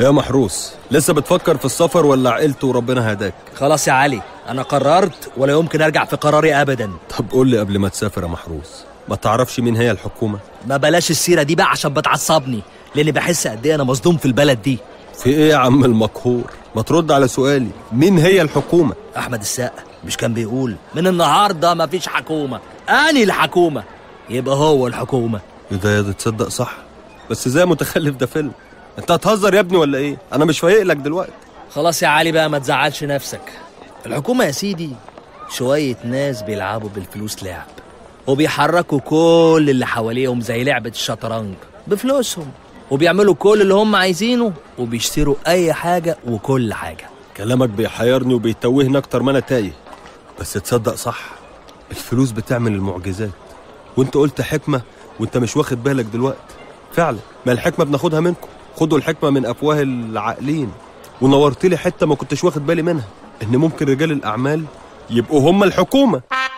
يا محروس لسه بتفكر في السفر ولا عقلت وربنا هداك خلاص يا علي انا قررت ولا يمكن ارجع في قراري ابدا طب قول لي قبل ما تسافر يا محروس ما تعرفش مين هي الحكومة ما بلاش السيره دي بقى عشان بتعصبني لاني بحس قد ايه انا مصدوم في البلد دي في ايه يا عم المقهور ما ترد على سؤالي مين هي الحكومة احمد السقا مش كان بيقول من النهارده مفيش حكومه اني الحكومه يبقى هو الحكومه ايه ده يا ده تصدق صح بس ازاي متخلف ده فيلم انت هتهزر يا ابني ولا ايه انا مش فايق لك دلوقتي خلاص يا علي بقى ما تزعلش نفسك الحكومة يا سيدي شوية ناس بيلعبوا بالفلوس لعب وبيحركوا كل اللي حواليهم زي لعبة الشطرنج بفلوسهم وبيعملوا كل اللي هم عايزينه وبيشتروا أي حاجة وكل حاجة كلامك بيحيرني وبيتوهني اكتر ما انا تايه بس تصدق صح الفلوس بتعمل المعجزات وانت قلت حكمة وانت مش واخد بالك دلوقتي فعلا ما الحكمة بناخدها منكم خدوا الحكمة من أفواه العاقلين ونورت لي حتة ما كنتش واخد بالي منها إن ممكن رجال الأعمال يبقوا هم الحكومة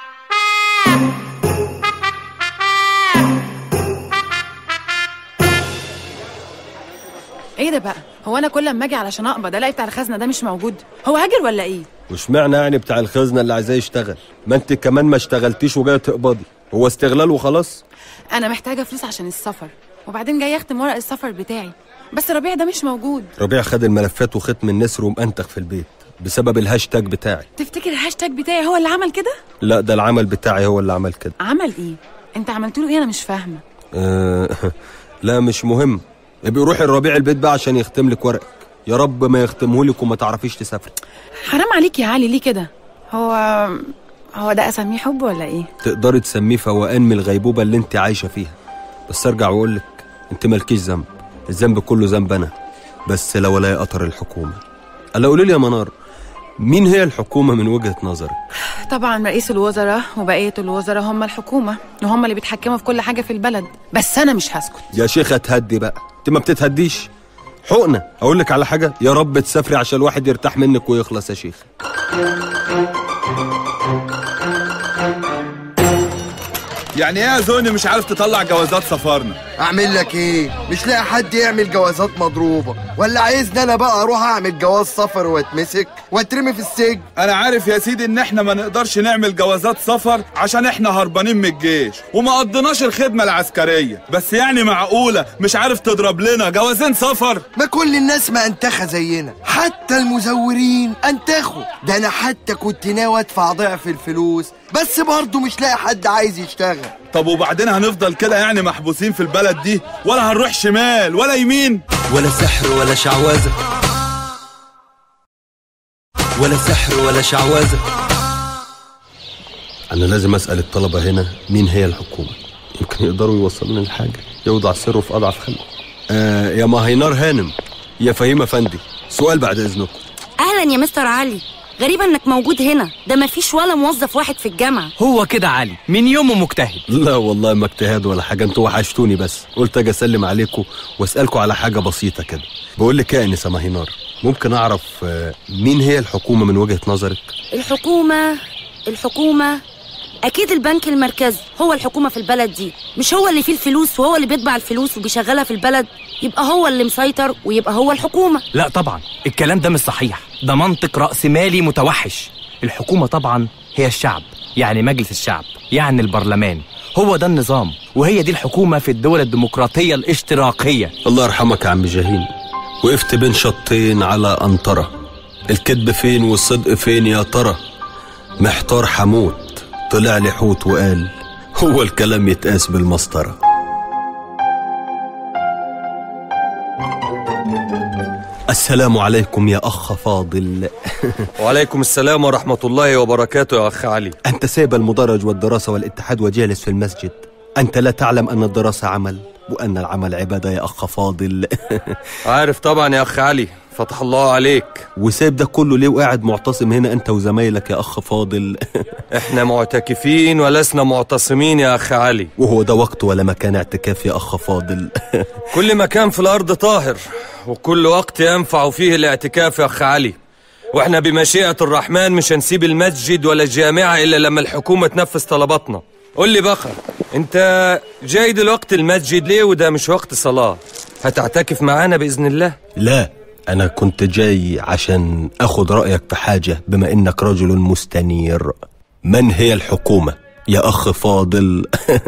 ايه ده بقى هو انا كل لما اجي علشان اقبض الاقي بتاع الخزنه ده مش موجود هو هاجر ولا ايه واشمعنى يعني بتاع الخزنة اللي عايزاه يشتغل ما انت كمان ما اشتغلتيش وجاية تقبضي هو استغلال وخلاص انا محتاجه فلوس عشان السفر وبعدين جاي اختم ورق السفر بتاعي بس ربيع ده مش موجود ربيع خد الملفات وختم النسر ومأنتخ في البيت بسبب الهاشتاج بتاعي تفتكر الهاشتاج بتاعي هو اللي عمل كده لا ده العمل بتاعي هو اللي عمل كده عمل ايه انت عملت له ايه انا مش فاهمه أه لا مش مهم ابقي روحي الربيع البيت بقى عشان يختم لك ورقك يا رب ما يختمهولك وما تعرفيش تسافري حرام عليك يا علي ليه كده هو هو ده اسميه حب ولا ايه تقدري تسميه فوقان من الغيبوبة اللي انت عايشة فيها بس ارجع واقول لك انت مالكيش ذنب الذنب كله ذنب انا بس لا ولا قطر الحكومة الا قولي لي يا منار مين هي الحكومة من وجهة نظرك طبعا رئيس الوزراء وبقيه الوزراء هم الحكومه وهم اللي بيتحكموا في كل حاجه في البلد بس انا مش هسكت يا شيخة تهدي بقى انت ما بتتهديش حقنة اقول لك على حاجة يا رب تسافري عشان الواحد يرتاح منك ويخلص يا شيخ يعني ايه يا زوني مش عارف تطلع جوازات سفرنا اعمل لك ايه مش لاقي حد يعمل جوازات مضروبه ولا عايزني انا بقى اروح اعمل جواز سفر واتمسك واترمي في السجن انا عارف يا سيدي ان احنا ما نقدرش نعمل جوازات سفر عشان احنا هربانين من الجيش وما قضيناش الخدمة العسكرية بس يعني معقولة مش عارف تضرب لنا جوازين سفر ما كل الناس ما انتخى زينا حتى المزورين انتخوا ده انا حتى كنت ناوي ادفع ضعف الفلوس بس برضه مش لاقي حد عايز يشتغل طب وبعدين هنفضل كده يعني محبوسين في البلد دي ولا هنروح شمال ولا يمين ولا سحر ولا شعوذة ولا سحر ولا شعوذة انا لازم اسال الطلبه هنا مين هي الحكومه يمكن يقدروا يوصلوني لحاجه يوضع سره في اضعف خلقه آه يا مهينار هانم يا فهيم افندي سؤال بعد اذنكم اهلا يا مستر علي غريب انك موجود هنا ده مفيش ولا موظف واحد في الجامعه هو كده علي من يومه مجتهد لا والله ما اجتهاد ولا حاجه انتوا وحشتوني بس قلت اجي اسلم عليكم واسالكم على حاجه بسيطه كده بقول لك ايه يا انسه مهينار ممكن اعرف آه، مين هي الحكومه من وجهه نظرك الحكومه الحكومه اكيد البنك المركزي هو الحكومه في البلد دي مش هو اللي فيه الفلوس وهو اللي بيطبع الفلوس وبيشغلها في البلد يبقى هو اللي مسيطر ويبقى هو الحكومه لا طبعا الكلام ده مش صحيح ده منطق رأسمالي متوحش الحكومة طبعا هي الشعب يعني مجلس الشعب يعني البرلمان هو ده النظام وهي دي الحكومة في الدول الديمقراطية الاشتراكية الله يرحمك يا عم جاهين وقفت بين شطين على أنطرة الكذب فين والصدق فين يا ترى محتار حموت طلع لي حوت وقال هو الكلام يتقاس بالمسطرة السلام عليكم يا أخ فاضل وعليكم السلام ورحمة الله وبركاته يا أخ علي أنت سايب المدرج والدراسة والاتحاد وجالس في المسجد أنت لا تعلم أن الدراسة عمل وأن العمل عبادة يا أخ فاضل عارف طبعا يا أخ علي فتح الله عليك وسايب ده كله ليه وقاعد معتصم هنا أنت وزمايلك يا أخ فاضل احنا معتكفين ولسنا معتصمين يا أخ علي وهو ده وقت ولا مكان اعتكاف يا أخ فاضل كل مكان في الأرض طاهر وكل وقت ينفع فيه الاعتكاف يا أخ علي واحنا بمشيئة الرحمن مش هنسيب المسجد ولا الجامعة إلا لما الحكومة تنفذ طلباتنا قول لي بقى انت جاي دلوقتي المسجد ليه وده مش وقت صلاة هتعتكف معانا بإذن الله لا انا كنت جاي عشان اخد رايك في حاجه بما انك رجل مستنير من هي الحكومه يا اخ فاضل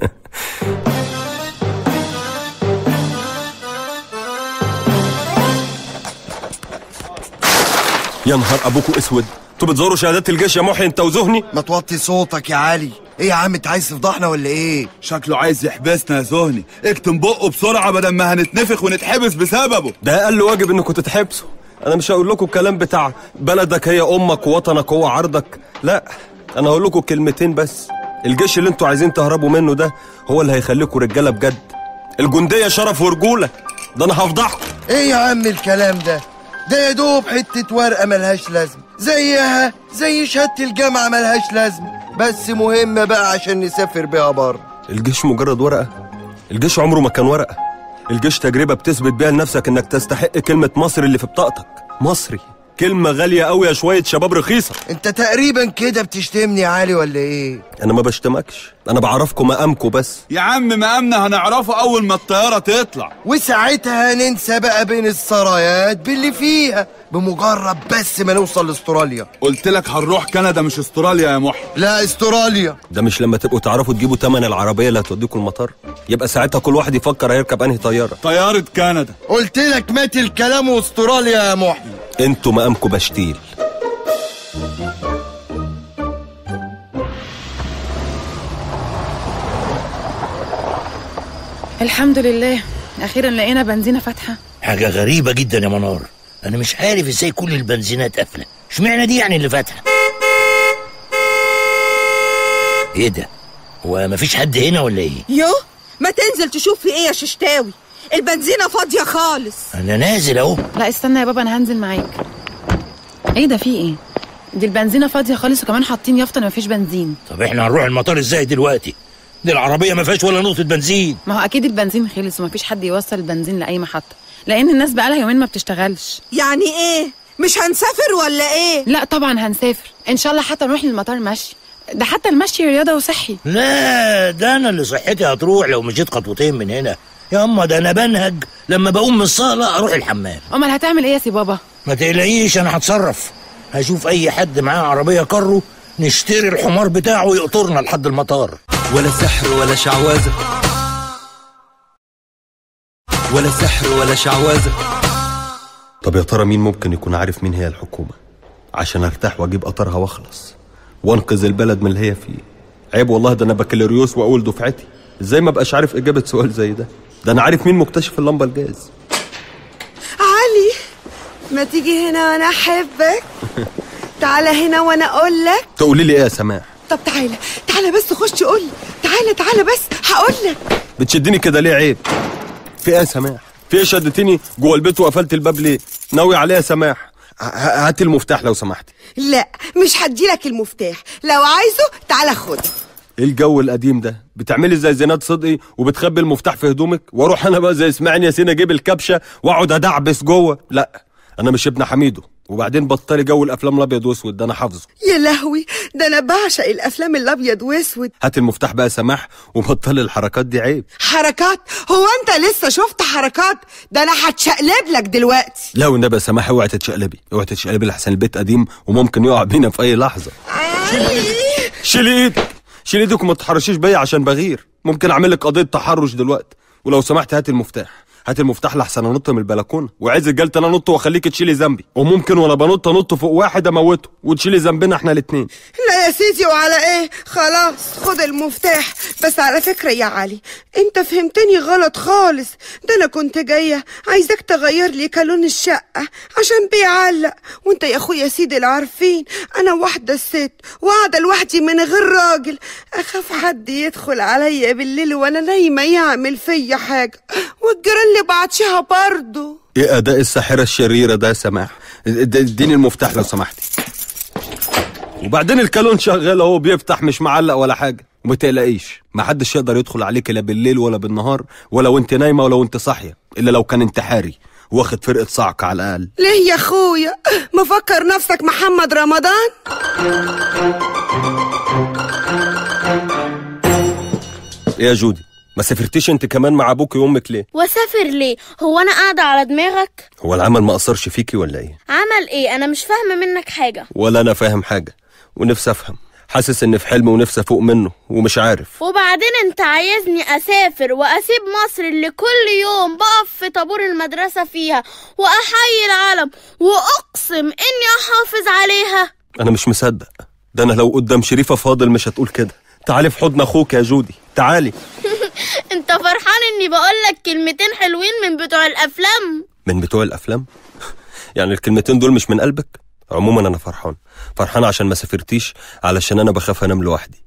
يا نهار ابوكوا اسود انتوا بتزوروا شهادات الجيش يا محي انت وزهني ما توطي صوتك يا علي ايه يا عم انت عايز تفضحنا ولا ايه شكله عايز يحبسنا يا زهني اكتم بقه بسرعة بدل ما هنتنفخ ونتحبس بسببه ده اقل واجب انكم تتحبسوا انا مش هقول لكم الكلام بتاع بلدك هي امك ووطنك هو عرضك لا انا هقول لكم كلمتين بس الجيش اللي انتوا عايزين تهربوا منه ده هو اللي هيخليكم رجاله بجد الجنديه شرف ورجوله ده انا هفضحكم ايه يا عم الكلام ده ده يا دوب حتة ورقة ملهاش لازمة زيها زي شهادة الجامعة ملهاش لازمة بس مهمة بقى عشان نسافر بيها بره الجيش مجرد ورقه الجيش عمره ما كان ورقه الجيش تجربه بتثبت بيها لنفسك انك تستحق كلمه مصري اللي في بطاقتك مصري كلمه غاليه قوي يا شويه شباب رخيصه انت تقريبا كده بتشتمني يا علي ولا ايه انا ما بشتمكش انا بعرفكم مقامكم بس يا عم مقامنا هنعرفه اول ما الطيارة تطلع وساعتها ننسى بقى بين السرايات باللي فيها بمجرد بس ما نوصل لاستراليا قلت لك هنروح كندا مش استراليا يا محي لا استراليا ده مش لما تبقوا تعرفوا تجيبوا تمن العربيه اللي هتوديكم المطار يبقى ساعتها كل واحد يفكر هيركب انهي طياره طيارة كندا قلت لك مات الكلام واستراليا يا محي انتوا مقامكم بشتيل الحمد لله اخيرا لقينا بنزينه فاتحه حاجة غريبة جدا يا منار أنا مش عارف إزاي كل البنزينات قافلة اشمعنى دي يعني اللي فاتحة إيه ده؟ هو مفيش حد هنا ولا إيه؟ يو ما تنزل تشوف في ايه يا ششتاوي البنزينة فاضية خالص أنا نازل أهو لا استنى يا بابا انا هنزل معاك ايه ده في ايه دي البنزينه فاضيه خالص وكمان حاطين يافطه ان مفيش بنزين طب إحنا هنروح المطار إزاي دلوقتي؟ دي العربية ما فيهاش ولا نقطة بنزين ما هو اكيد البنزين خلص ومفيش حد يوصل البنزين لاي محطه لان الناس بقالها يومين ما بتشتغلش يعني ايه مش هنسافر ولا ايه لا طبعا هنسافر ان شاء الله حتى نروح للمطار مشي ده حتى المشي رياضه وصحي لا ده أنا اللي صحتي هتروح لو مشيت خطوتين من هنا يا أما ده أنا بنهج لما بقوم من الصالة أروح الحمام امال هتعمل ايه يا سي بابا ما تقلقيش أنا هتصرف هشوف أي حد معاه عربية كارو نشتري الحمار بتاعه يقطرنا لحد المطار ولا سحر ولا شعوذة ولا سحر ولا شعوذة طب يا ترى مين ممكن يكون عارف مين هي الحكومة عشان ارتاح واجيب قطرها واخلص وانقذ البلد من اللي هي فيه عيب والله ده انا بكالوريوس واول دفعتي ازاي ما بقاش عارف اجابة سؤال زي ده ده انا عارف مين مكتشف اللمبة الجاز علي ما تيجي هنا وانا احبك تعالى هنا وانا اقول لك تقولي لي ايه يا سماح طب تعالى تعالى بس خش قول لي تعالى تعالى بس هقول لك بتشدني كده ليه عيب في ايه يا سماح في ايه شدتني جوه البيت وقفلت الباب ليه ناوي عليه يا سماح ه- ه- هات المفتاح لو سمحت لا مش هديلك المفتاح لو عايزه تعالى خده ايه الجو القديم ده بتعملي زي زينات صدقي وبتخبي المفتاح في هدومك واروح انا بقى زي اسماعيل ياسين اجيب الكبشه واقعد ادعبس جوه لا انا مش ابن حميدو وبعدين بطلي جو الافلام الابيض واسود ده انا حافظه يا لهوي ده انا بعشق الافلام الابيض واسود هات المفتاح بقى يا سماح وبطلي الحركات دي عيب حركات هو انت لسه شفت حركات ده انا هتشقلب لك دلوقتي لا والنبي يا سماح اوعي تتشقلبي اوعي تتشقلبي لحسن البيت قديم وممكن يقع بينا في اي لحظه شيلي ايدك شيلي ايدك وما تتحرشيش بيا عشان بغير ممكن اعمل لك قضيه تحرش دلوقتي ولو سمحت هات المفتاح هات المفتاح لحسن انط من البلكونه وعايز الجلت انا انط واخليك تشيلي ذنبي وممكن وانا بنط انط فوق واحد اموته وتشيلي ذنبنا احنا الاتنين لا يا سيدي وعلى ايه خلاص خد المفتاح بس على فكرة يا علي انت فهمتني غلط خالص ده انا كنت جاية عايزك تغير لي كالون الشقة عشان بيعلق وانت يا اخويا سيدي العارفين انا واحدة ست وقاعدة لوحدي من غير راجل اخاف حد يدخل عليا بالليل وانا نايمة يعمل فيا حاجة والجيران اللي بعتشها برضه ايه اداء الساحره الشريره ده يا سماح اد- اديني المفتاح لو سمحتي وبعدين الكالون شغال اهو بيفتح مش معلق ولا حاجه وما تقلقيش ما حدش يقدر يدخل عليك لا بالليل ولا بالنهار ولا وانت نايمه ولا وانت صاحيه الا لو كان انتحاري واخد فرقه صعق على الاقل ليه يا اخويا مفكر نفسك محمد رمضان ايه يا جودي ما سافرتيش انت كمان مع ابوك وامك ليه واسافر ليه هو انا قاعده على دماغك هو العمل ما اثرش فيكي ولا ايه عمل ايه انا مش فاهمه منك حاجه ولا انا فاهم حاجه ونفسي افهم حاسس ان في حلم ونفسي افوق منه ومش عارف وبعدين انت عايزني اسافر واسيب مصر اللي كل يوم بقف في طابور المدرسه فيها واحيي العلم واقسم اني احافظ عليها انا مش مصدق ده انا لو قدام شريفه فاضل مش هتقول كده تعالي في حضن اخوك يا جودي تعالي انت فرحان اني بقولك كلمتين حلوين من بتوع الافلام من بتوع الافلام يعني الكلمتين دول مش من قلبك عموما انا فرحان فرحان عشان ما سافرتيش علشان انا بخاف انام لوحدي